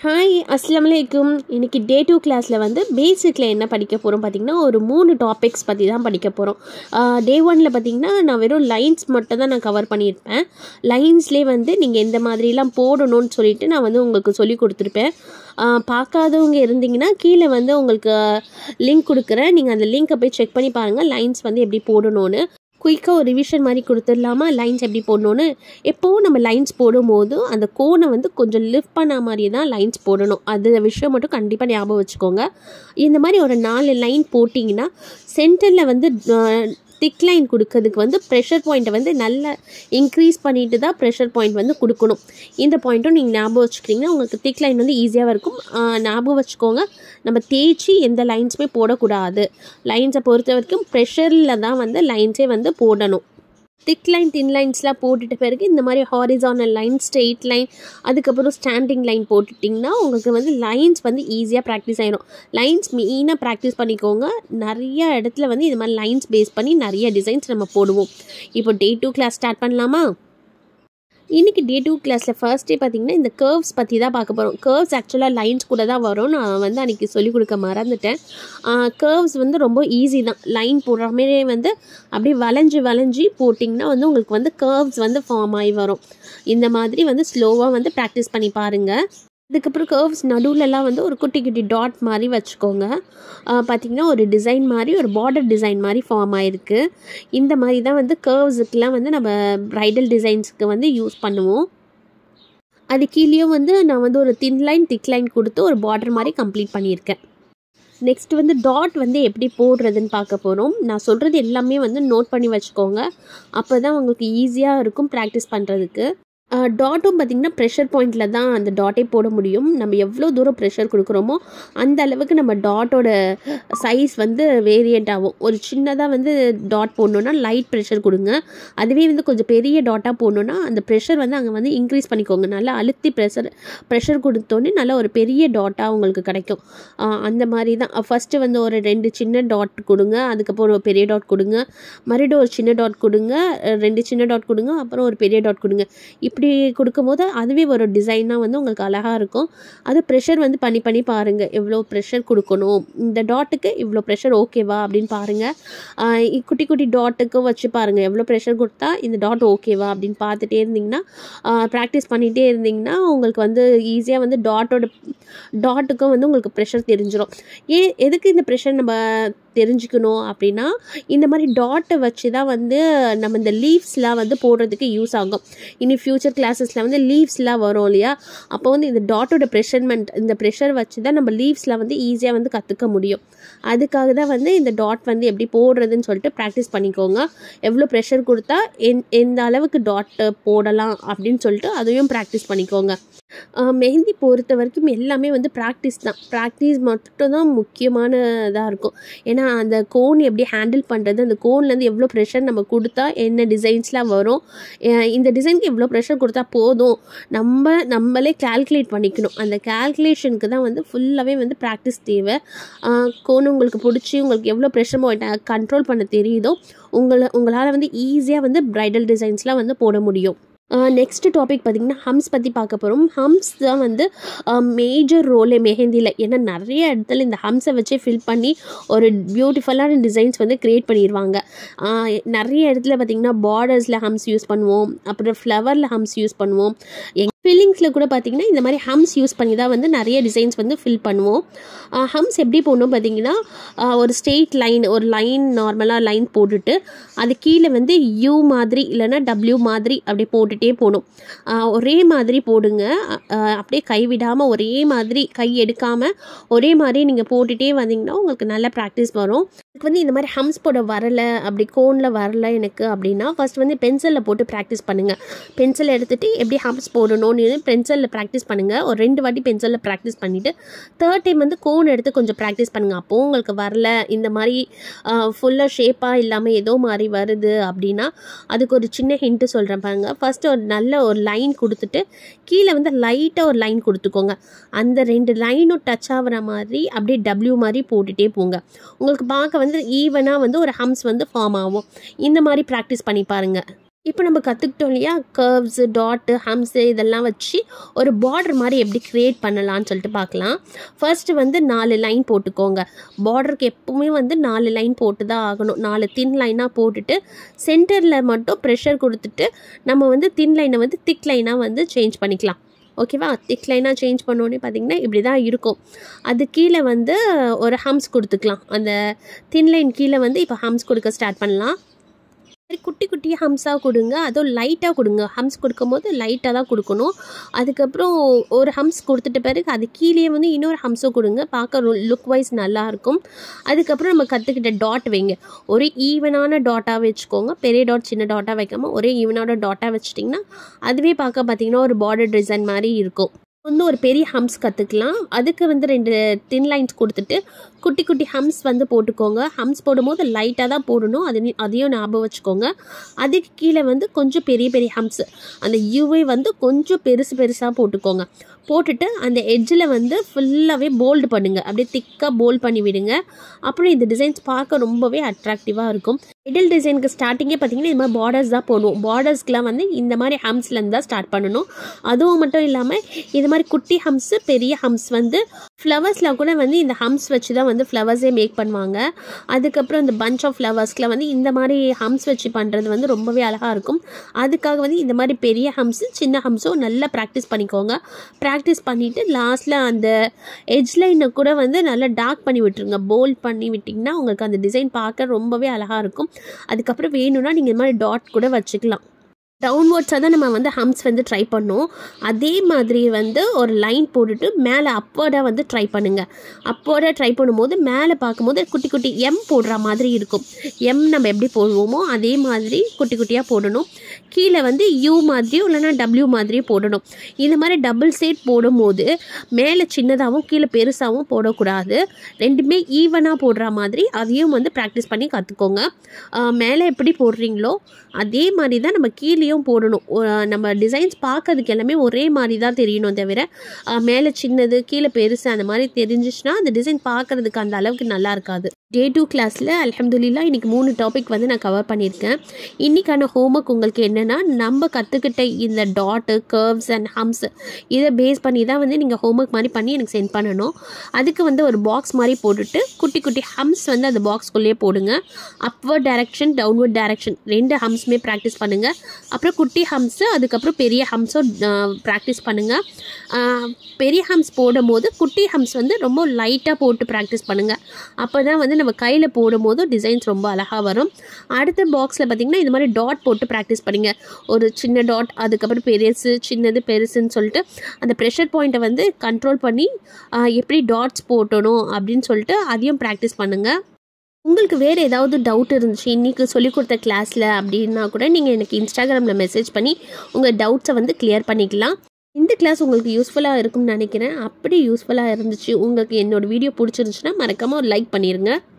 hi அஸ்லாம் வலைக்கும் இன்னைக்கு டே டூ கிளாஸில் வந்து பேசிக்கில் என்ன படிக்க போகிறோம் பார்த்திங்கன்னா ஒரு மூணு டாபிக்ஸ் பற்றி தான் படிக்க போகிறோம் டே ஒனில் பார்த்திங்கன்னா நான் வெறும் லைன்ஸ் மட்டும் தான் நான் கவர் பண்ணியிருப்பேன் லைன்ஸ்லேயே வந்து நீங்கள் எந்த மாதிரிலாம் போடணும்னு சொல்லிட்டு நான் வந்து உங்களுக்கு சொல்லி கொடுத்துருப்பேன் ஆஹ் பார்க்காதவங்க இருந்தீங்கன்னா கீழே வந்து உங்களுக்கு லிங்க் கொடுக்குறேன் நீங்கள் அந்த லிங்க்கை போய் செக் பண்ணி பாருங்கள் லைன்ஸ் வந்து எப்படி போடணும்னு குயிக்காக ஒரு ரிவிஷன் மாதிரி கொடுத்துடலாமா லைன்ஸ் எப்படி போடணும்னு எப்போவும் நம்ம லைன்ஸ் போடும்போது அந்த கோனை வந்து கொஞ்சம் லிஃப்ட் பண்ண மாதிரி தான் லைன்ஸ் போடணும் அது விஷயம் மட்டும் கண்டிப்பாக ஞாபகம் வச்சுக்கோங்க இந்த மாதிரி ஒரு நாலு லைன் போட்டிங்கன்னா சென்டரில் வந்து திக் லைன் கொடுக்கறதுக்கு வந்து ப்ரெஷர் பாயிண்ட்டை வந்து நல்லா இன்க்ரீஸ் பண்ணிட்டு தான் ப்ரெஷர் பாயிண்ட் வந்து கொடுக்கணும் இந்த பாயிண்ட்டும் நீங்கள் ஞாபகம் வச்சுக்கிட்டிங்கன்னா உங்களுக்கு திக் லைன் வந்து ஈஸியாக இருக்கும் ஆஹ் ஞாபகம் வச்சுக்கோங்க நம்ம தேய்ச்சி எந்த லைன்ஸுமே போடக்கூடாது லைன்ஸை பொறுத்த வரைக்கும் ப்ரெஷரில் தான் வந்து லைன்ஸே வந்து போடணும் திக் லைன் தின் லைன்ஸ்லாம் போட்டுட்ட பிறகு இந்த மாதிரி ஹாரிசானல் லைன் ஸ்ட்ரெயிட் லைன் அதுக்கப்புறம் ஸ்டாண்டிங் லைன் போட்டுட்டிங்கன்னா உங்களுக்கு வந்து லைன்ஸ் வந்து ஈஸியாக ப்ராக்டிஸ் ஆயிடும் லைன்ஸ் மெயினாக ப்ராக்டிஸ் பண்ணிக்கோங்க நிறைய இடத்துல வந்து இது மாதிரி லைன்ஸ் பேஸ் பண்ணி நிறைய டிசைன்ஸ் நம்ம போடுவோம் இப்போ டே டூ கிளாஸ் ஸ்டார்ட் பண்ணலாமா இன்றைக்கி டே டூ கிளாஸில் ஃபர்ஸ்ட் டே பார்த்தீங்கன்னா இந்த கர்வ்ஸ் பற்றி தான் பார்க்க போகிறோம் கர்வ்ஸ் ஆக்சுவலாக லைன்ஸ் கூட தான் வரும் நான் வந்து அன்றைக்கி சொல்லிக் கொடுக்க மறந்துட்டேன் கர்வ்ஸ் வந்து ரொம்ப ஈஸி தான் லைன் போடுற மாதிரியே வந்து அப்படியே வளைஞ்சு வளைஞ்சி போட்டிங்கன்னா வந்து உங்களுக்கு வந்து கர்வ்ஸ் வந்து ஃபார்ம் ஆகி வரும் இந்த மாதிரி வந்து ஸ்லோவாக வந்து ப்ராக்டிஸ் பண்ணி பாருங்கள் அதுக்கப்புறம் கர்வ்ஸ் நடுவுலலாம் வந்து ஒரு குட்டி குட்டி டாட் மாதிரி வச்சுக்கோங்க பார்த்திங்கன்னா ஒரு டிசைன் மாதிரி ஒரு பார்டர் டிசைன் மாதிரி ஃபார்ம் ஆகிருக்கு இந்த மாதிரி தான் வந்து கர்வ்ஸுக்கெலாம் வந்து நம்ம ப்ரைடல் டிசைன்ஸ்க்கு வந்து யூஸ் பண்ணுவோம் அது கீழேயும் வந்து நான் வந்து ஒரு தின் லைன் திக் லைன் கொடுத்து ஒரு பார்டர் மாதிரி கம்ப்ளீட் பண்ணியிருக்கேன் நெக்ஸ்ட் வந்து டாட் வந்து எப்படி போடுறதுன்னு பார்க்க போகிறோம் நான் சொல்கிறது எல்லாமே வந்து நோட் பண்ணி வச்சுக்கோங்க அப்போ தான் உங்களுக்கு ஈஸியாக இருக்கும் ப்ராக்டிஸ் பண்ணுறதுக்கு டாட்டும் பார்த்திங்கன்னா ப்ரெஷர் பாயிண்டில் தான் அந்த டாட்டே போட முடியும் நம்ம எவ்வளோ தூரம் ப்ரெஷர் கொடுக்குறோமோ அந்த அளவுக்கு நம்ம டாட்டோட சைஸ் வந்து வேரியண்ட் ஆகும் ஒரு சின்னதாக வந்து டாட் போடணுன்னா லைட் ப்ரெஷர் கொடுங்க அதுவே வந்து கொஞ்சம் பெரிய டாட்டாக போடணுன்னா அந்த ப்ரெஷர் வந்து அங்கே வந்து இன்க்ரீஸ் பண்ணிக்கோங்க நல்லா அழுத்தி ப்ரெஷர் ப்ரெஷர் கொடுத்தோன்னே நல்லா ஒரு பெரிய டாட்டாக உங்களுக்கு கிடைக்கும் அந்த மாதிரி தான் ஃபஸ்ட்டு வந்து ஒரு ரெண்டு சின்ன டாட் கொடுங்க அதுக்கப்புறம் ஒரு பெரிய டாட் கொடுங்க மறுபடியும் ஒரு சின்ன டாட் கொடுங்க ரெண்டு சின்ன டாட் கொடுங்க அப்புறம் ஒரு பெரிய டாட் கொடுங்க இப்படி கொடுக்கும்போது அதுவே ஒரு டிசைனாக வந்து உங்களுக்கு அழகாக இருக்கும் அது ப்ரெஷர் வந்து பண்ணி பண்ணி பாருங்கள் எவ்வளோ ப்ரெஷர் கொடுக்கணும் இந்த டாட்டுக்கு இவ்வளோ ப்ரெஷர் ஓகேவா அப்படின்னு பாருங்கள் குட்டி குட்டி டாட்டுக்கும் வச்சு பாருங்கள் எவ்வளோ ப்ரெஷர் கொடுத்தா இந்த டாட் ஓகேவா அப்படின்னு பார்த்துட்டே இருந்திங்கன்னா ப்ராக்டிஸ் பண்ணிகிட்டே இருந்திங்கன்னா உங்களுக்கு வந்து ஈஸியாக வந்து டாட்டோட டாட்டுக்கும் வந்து உங்களுக்கு ப்ரெஷர் தெரிஞ்சிடும் ஏன் எதுக்கு இந்த ப்ரெஷர் நம்ம தெரிஞ்சுக்கணும் அப்படின்னா இந்த மாதிரி டாட்டை வச்சு தான் வந்து நம்ம இந்த லீவ்ஸ்லாம் வந்து போடுறதுக்கு யூஸ் ஆகும் இனி ஃப்யூச்சர் கிளாஸஸில் வந்து லீவ்ஸ்லாம் வரும் இல்லையா அப்போ வந்து இந்த டாட்டோட ப்ரெஷர்மெண்ட் இந்த ப்ரெஷர் வச்சு தான் நம்ம லீவ்ஸில் வந்து ஈஸியாக வந்து கற்றுக்க முடியும் அதுக்காக தான் வந்து இந்த டாட் வந்து எப்படி போடுறதுன்னு சொல்லிட்டு ப்ராக்டிஸ் பண்ணிக்கோங்க எவ்வளோ ப்ரெஷர் கொடுத்தா எந் எந்த அளவுக்கு டாட் போடலாம் அப்படின்னு சொல்லிட்டு அதையும் ப்ராக்டிஸ் பண்ணிக்கோங்க மெஹந்தி பொறுத்த வரைக்கும் எல்லாமே வந்து ப்ராக்டிஸ் தான் ப்ராக்டிஸ் மட்டும் தான் முக்கியமானதாக இருக்கும் ஏன்னா அந்த கோன் எப்படி ஹேண்டில் பண்ணுறது அந்த கோன்லேருந்து எவ்வளோ ப்ரெஷர் நம்ம கொடுத்தா என்ன டிசைன்ஸ்லாம் வரும் இந்த டிசைனுக்கு எவ்வளோ ப்ரெஷர் கொடுத்தா போதும் நம்ம நம்மளே கால்குலேட் பண்ணிக்கணும் அந்த கால்குலேஷனுக்கு தான் வந்து ஃபுல்லாகவே வந்து ப்ராக்டிஸ் தேவை கோன் உங்களுக்கு பிடிச்சி உங்களுக்கு எவ்வளோ ப்ரெஷர் கண்ட்ரோல் பண்ண தெரியுதோ உங்களை உங்களால் வந்து ஈஸியாக வந்து ப்ரைடல் டிசைன்ஸ்லாம் வந்து போட முடியும் நெக்ஸ்ட் டாபிக் பார்த்திங்கன்னா ஹம்ஸ் பற்றி பார்க்க போகிறோம் ஹம்ஸ் தான் வந்து மேஜர் ரோலே மெஹந்தியில் ஏன்னா நிறைய இடத்துல இந்த ஹம்ஸை வச்சே ஃபில் பண்ணி ஒரு பியூட்டிஃபுல்லான டிசைன்ஸ் வந்து க்ரியேட் பண்ணிடுவாங்க நிறைய இடத்துல பார்த்திங்கன்னா பார்டர்ஸில் ஹம்ஸ் யூஸ் பண்ணுவோம் அப்புறம் ஃப்ளவரில் ஹம்ஸ் யூஸ் பண்ணுவோம் எங் ஃபில்லிங்ஸில் கூட பார்த்திங்கன்னா இந்த மாதிரி ஹம்ஸ் யூஸ் பண்ணி தான் வந்து நிறைய டிசைன்ஸ் வந்து ஃபில் பண்ணுவோம் ஹம்ஸ் எப்படி போடணும் பார்த்திங்கன்னா ஒரு ஸ்ட்ரெயிட் லைன் ஒரு லைன் நார்மலாக லைன் போட்டுட்டு அது கீழே வந்து யூ மாதிரி இல்லைன்னா டபிள்யூ மாதிரி அப்படியே போட்டுகிட்டே போகணும் ஒரே மாதிரி போடுங்க அப்படியே கைவிடாமல் ஒரே மாதிரி கை எடுக்காமல் ஒரே மாதிரி நீங்கள் போட்டுகிட்டே வந்தீங்கன்னா உங்களுக்கு நல்ல ப்ராக்டிஸ் வரும் எனக்கு வந்து இந்த மாதிரி ஹம்ஸ் போட வரலை அப்படி கோனில் வரல எனக்கு அப்படின்னா ஃபஸ்ட் வந்து பென்சிலில் போட்டு ப்ராக்டிஸ் பண்ணுங்கள் பென்சில் எடுத்துகிட்டு எப்படி ஹம்ஸ் போடணும்னு பென்சிலில் ப்ராக்டிஸ் பண்ணுங்கள் ஒரு ரெண்டு வாட்டி பென்சிலில் ப்ராக்டிஸ் பண்ணிவிட்டு தேர்ட் டைம் வந்து கோன் எடுத்து கொஞ்சம் ப்ராக்டிஸ் பண்ணுங்கள் அப்போது உங்களுக்கு வரல இந்த மாதிரி ஃபுல்லாக ஷேப்பாக இல்லாமல் ஏதோ மாதிரி வருது அப்படின்னா அதுக்கு ஒரு சின்ன ஹிண்ட்டு சொல்கிறேன் பாருங்க ஃபஸ்ட்டு ஒரு நல்ல ஒரு லைன் கொடுத்துட்டு கீழே வந்து லைட்டாக ஒரு லைன் கொடுத்துக்கோங்க அந்த ரெண்டு லைனும் டச் ஆகிற மாதிரி அப்படியே டபிள்யூ மாதிரி போட்டுகிட்டே போங்க உங்களுக்கு பார்க்க வந்து ஈவனாக வந்து ஒரு ஹம்ஸ் வந்து ஃபார்ம் ஆகும் இந்த மாதிரி ப்ராக்டிஸ் பண்ணி பாருங்கள் இப்போ நம்ம கற்றுக்கிட்டோம் இல்லையா கர்வ்ஸு டாட்டு ஹம்ஸு இதெல்லாம் வச்சு ஒரு பார்டர் மாதிரி எப்படி க்ரியேட் பண்ணலாம்னு சொல்லிட்டு பார்க்கலாம் ஃபர்ஸ்ட்டு வந்து நாலு லைன் போட்டுக்கோங்க பார்டருக்கு எப்பவுமே வந்து நாலு லைன் போட்டு தான் ஆகணும் நாலு தின் லைனாக போட்டுட்டு சென்டரில் மட்டும் ப்ரெஷர் கொடுத்துட்டு நம்ம வந்து தின் லைனை வந்து திக் லைனாக வந்து சேஞ்ச் பண்ணிக்கலாம் ஓகேவா திக் லைனாக சேஞ்ச் பண்ணோன்னே பார்த்தீங்கன்னா இப்படி தான் இருக்கும் அது கீழே வந்து ஒரு ஹம்ஸ் கொடுத்துக்கலாம் அந்த தின் லைன் கீழே வந்து இப்போ ஹம்ஸ் கொடுக்க ஸ்டார்ட் பண்ணலாம் மாதிரி குட்டி குட்டி ஹம்ஸாக கொடுங்க அதுவும் லைட்டாக கொடுங்க ஹம்ஸ் கொடுக்கும்போது லைட்டாக தான் கொடுக்கணும் அதுக்கப்புறம் ஒரு ஹம்ஸ் கொடுத்துட்ட பிறகு அது கீழே வந்து இன்னொரு ஹம்ஸும் கொடுங்க பார்க்க லுக் வைஸ் நல்லாயிருக்கும் அதுக்கப்புறம் நம்ம கற்றுக்கிட்ட டாட் வைங்க ஒரே ஈவனான டாட்டாக வச்சுக்கோங்க பெரிய டாட் சின்ன டாட்டாக வைக்காமல் ஒரே ஈவனான டாட்டாக வச்சிட்டிங்கன்னா அதுவே பார்க்க பார்த்தீங்கன்னா ஒரு பார்டர் டிசைன் மாதிரி இருக்கும் வந்து ஒரு பெரிய ஹம்ஸ் கற்றுக்கலாம் அதுக்கு வந்து ரெண்டு தின் லைன்ஸ் கொடுத்துட்டு குட்டி குட்டி ஹம்ஸ் வந்து போட்டுக்கோங்க ஹம்ஸ் போடும்போது லைட்டாக தான் போடணும் அது அதையும் ஞாபகம் வச்சுக்கோங்க அதுக்கு கீழே வந்து கொஞ்சம் பெரிய பெரிய ஹம்ஸ் அந்த யூவை வந்து கொஞ்சம் பெருசு பெருசாக போட்டுக்கோங்க போட்டுட்டு அந்த எட்ஜில் வந்து ஃபுல்லாகவே போல்டு பண்ணுங்கள் அப்படியே திக்காக போல்ட் பண்ணி விடுங்க அப்புறம் இந்த டிசைன்ஸ் பார்க்க ரொம்பவே அட்ராக்டிவாக இருக்கும் மிடில் டிசைனுக்கு ஸ்டார்டிங்கே பார்த்தீங்கன்னா இந்த மாதிரி பார்டர்ஸ் தான் போடணும் பார்டர்ஸ்க்குலாம் வந்து இந்த மாதிரி ஹம்ஸ்லேருந்து தான் ஸ்டார்ட் பண்ணணும் அதுவும் மட்டும் இல்லாமல் இது மாதிரி குட்டி ஹம்ஸு பெரிய ஹம்ஸ் வந்து ஃப்ளவர்ஸில் கூட வந்து இந்த ஹம்ஸ் வச்சு தான் வந்து ஃப்ளவர்ஸே மேக் பண்ணுவாங்க அதுக்கப்புறம் இந்த பஞ்ச் ஆஃப் ஃப்ளவர்ஸ்க்குலாம் வந்து இந்த மாதிரி ஹம்ஸ் வச்சு பண்ணுறது வந்து ரொம்பவே அழகாக இருக்கும் அதுக்காக வந்து இந்த மாதிரி பெரிய ஹம்ஸு சின்ன ஹம்ஸும் நல்லா ப்ராக்டிஸ் பண்ணிக்கோங்க ப்ராக்டிஸ் பண்ணிவிட்டு லாஸ்ட்டில் அந்த எட்ஜ் லைனை கூட வந்து நல்லா டார்க் பண்ணி விட்டுருங்க போல்ட் பண்ணி விட்டிங்கன்னா உங்களுக்கு அந்த டிசைன் பார்க்க ரொம்பவே அழகாக இருக்கும் அதுக்கப்புறம் வேணும்னா நீங்கள் இந்த மாதிரி டாட் கூட வச்சுக்கலாம் டவுன்வர்ட்ஸாக தான் நம்ம வந்து ஹம்ஸ் வந்து ட்ரை பண்ணோம் அதே மாதிரி வந்து ஒரு லைன் போட்டுட்டு மேலே அப்வர்டாக வந்து ட்ரை பண்ணுங்கள் அப்வர்டாக ட்ரை பண்ணும்போது மேலே பார்க்கும்போது குட்டி குட்டி எம் போடுற மாதிரி இருக்கும் எம் நம்ம எப்படி போடுவோமோ அதே மாதிரி குட்டி குட்டியாக போடணும் கீழே வந்து யூ மாதிரியும் இல்லைனா டபிள்யூ மாதிரியும் போடணும் இந்த மாதிரி டபுள் சைட் போடும்போது மேலே சின்னதாகவும் கீழே பெருசாகவும் போடக்கூடாது ரெண்டுமே ஈவனாக போடுற மாதிரி அதையும் வந்து ப்ராக்டிஸ் பண்ணி கற்றுக்கோங்க மேலே எப்படி போடுறீங்களோ அதே மாதிரி தான் நம்ம கீழேயும் போடணும் ஒ- நம்ம டிசைன்ஸ் பார்க்கறதுக்கு எல்லாமே ஒரே மாதிரி தான் தெரியணும் தவிர அஹ், மேலே சின்னது கீழே பெருசு அந்த மாதிரி தெரிஞ்சிச்சுன்னா அந்த டிசைன் பார்க்கறதுக்கு அந்த அளவுக்கு நல்லா இருக்காது டே டூ கிளாஸில் அல்ஹம்துலில்லா இன்னைக்கு மூணு டாபிக் வந்து நான் கவர் பண்ணியிருக்கேன் இன்றைக்கான ஹோம்ஒர்க் உங்களுக்கு என்னென்னா நம்ம கற்றுக்கிட்ட இந்த டாட்டு கர்வ்ஸ் அண்ட் ஹம்ஸ் இதை பேஸ் பண்ணி தான் வந்து நீங்கள் ஹோம்ஒர்க் மாதிரி பண்ணி எனக்கு சென்ட் பண்ணணும் அதுக்கு வந்து ஒரு பாக்ஸ் மாதிரி போட்டுட்டு குட்டி குட்டி ஹம்ஸ் வந்து அந்த பாக்ஸ்குள்ளேயே போடுங்க அப்வர்ட் டைரக்ஷன் டவுன்வர்ட் டைரக்ஷன் ரெண்டு ஹம்ஸுமே ப்ராக்டிஸ் பண்ணுங்கள் அப்புறம் குட்டி ஹம்ஸு அதுக்கப்புறம் பெரிய ஹம்ஸும் ப்ராக்டிஸ் பண்ணுங்கள் பெரிய ஹம்ஸ் போடும்போது குட்டி ஹம்ஸ் வந்து ரொம்ப லைட்டாக போட்டு ப்ராக்டிஸ் பண்ணுங்கள் அப்போ தான் வந்து நம்ம கையில் போடும்போது டிசைன்ஸ் ரொம்ப அழகாக வரும் அடுத்த பாக்ஸில் பார்த்திங்கன்னா இது மாதிரி டாட் போட்டு ப்ராக்டிஸ் பண்ணுங்க ஒரு சின்ன டாட் அதுக்கப்புறம் பெருசு சின்னது பெருசுன்னு சொல்லிட்டு அந்த ப்ரெஷர் பாயிண்ட்டை வந்து கண்ட்ரோல் பண்ணி ஆஹ், எப்படி டாட்ஸ் போட்டணும் அப்படின்னு சொல்லிட்டு அதையும் ப்ராக்டிஸ் பண்ணுங்கள் உங்களுக்கு வேறு ஏதாவது டவுட் இருந்துச்சு இன்றைக்கி சொல்லிக் கொடுத்த கிளாஸில் அப்படின்னா கூட நீங்கள் எனக்கு இன்ஸ்டாகிராமில் மெசேஜ் பண்ணி உங்கள் டவுட்ஸை வந்து கிளியர் பண்ணிக்கலாம் இந்த கிளாஸ் உங்களுக்கு யூஸ்ஃபுல்லாக இருக்கும்னு நினைக்கிறேன் அப்படி யூஸ்ஃபுல்லாக இருந்துச்சு உங்களுக்கு என்னோட வீடியோ பிடிச்சிருந்துச்சுன்னா மறக்காமல் ஒரு லைக் பண்ணிடுங்க